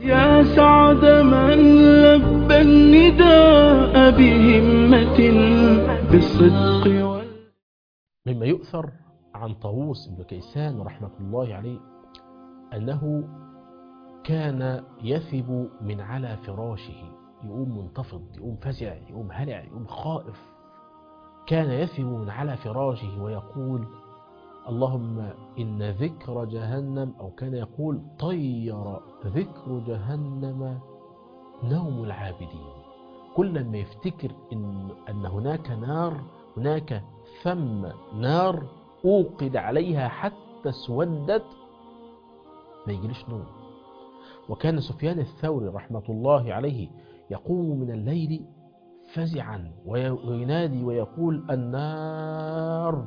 يا سعد من لبى النداء بهمة بالصدق وال... مما يؤثر عن طاووس بن كيسان رحمة الله عليه أنه كان يثب من على فراشه يقوم منتفض يقوم فزع يقوم هلع يقوم خائف كان يثب من على فراشه ويقول اللهم إن ذكر جهنم أو كان يقول طير ذكر جهنم نوم العابدين كل ما يفتكر إن, أن هناك نار هناك ثم نار أوقد عليها حتى اسودت ما يجيلش نوم وكان سفيان الثوري رحمة الله عليه يقوم من الليل فزعا وينادي ويقول النار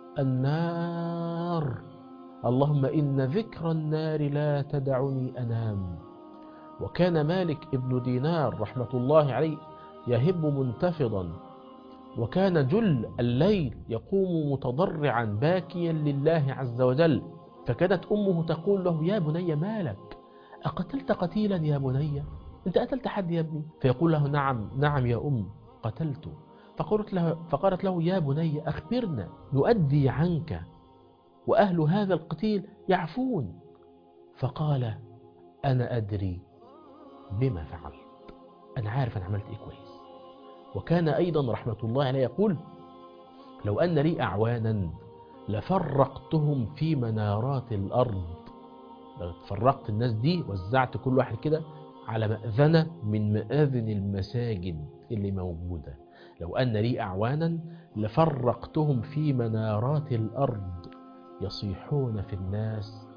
النار اللهم إن ذكر النار لا تدعني أنام وكان مالك ابن دينار رحمة الله عليه يهب منتفضا وكان جل الليل يقوم متضرعا باكيا لله عز وجل فكانت أمه تقول له يا بني مالك أقتلت قتيلا يا بني أنت قتلت حد يا ابني فيقول له نعم نعم يا أم قتلت فقالت له, فقالت له يا بني أخبرنا نؤدي عنك وأهل هذا القتيل يعفون فقال أنا أدري بما فعلت أنا عارف أنا عملت إيه كويس وكان أيضا رحمة الله عليه يقول لو أن لي أعوانا لفرقتهم في منارات الأرض لو فرقت الناس دي وزعت كل واحد كده على مأذنة من مآذن المساجد اللي موجودة لو أن لي أعوانا لفرقتهم في منارات الأرض يصيحون في الناس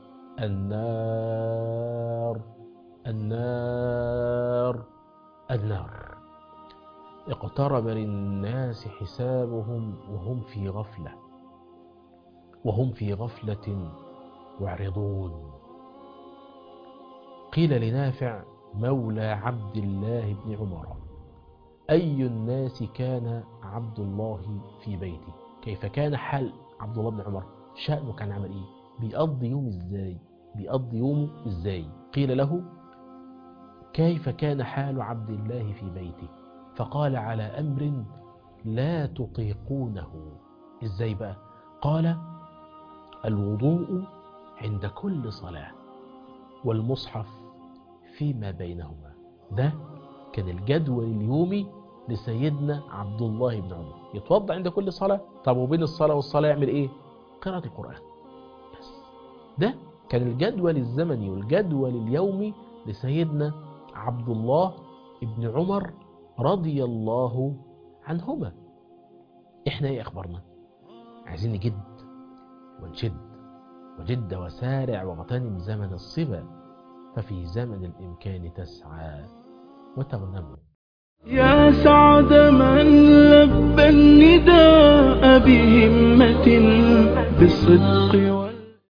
النار النار النار اقترب للناس حسابهم وهم في غفلة وهم في غفلة معرضون قيل لنافع مولى عبد الله بن عمر أي الناس كان عبد الله في بيته كيف كان حال عبد الله بن عمر شأنه كان عمل إيه بيقضي يوم إزاي بيقضي يومه إزاي قيل له كيف كان حال عبد الله في بيته فقال على أمر لا تطيقونه إزاي بقى قال الوضوء عند كل صلاة والمصحف فيما بينهما ده كان الجدول اليومي لسيدنا عبد الله بن عمر يتوضع عند كل صلاة طب وبين الصلاة والصلاة يعمل ايه قراءة القرآن بس ده كان الجدول الزمني والجدول اليومي لسيدنا عبد الله بن عمر رضي الله عنهما احنا ايه اخبارنا عايزين نجد ونشد وجد وسارع واغتنم زمن الصبا ففي زمن الإمكان تسعى وتغنم يا سعد من لبى النداء بهمة بالصدق